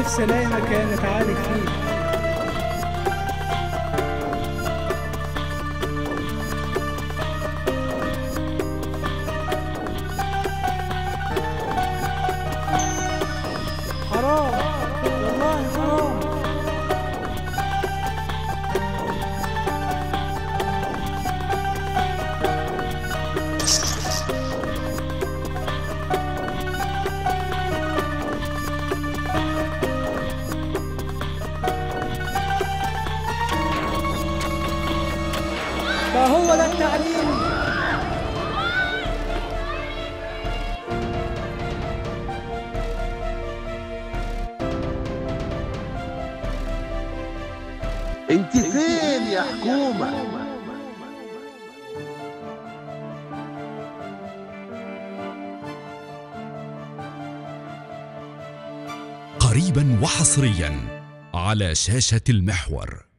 نفسي الاقي مكان اتعالج فيه حرام والله حرام فهو ده التعليم انت فين يا حكومة قريبا وحصريا على شاشة المحور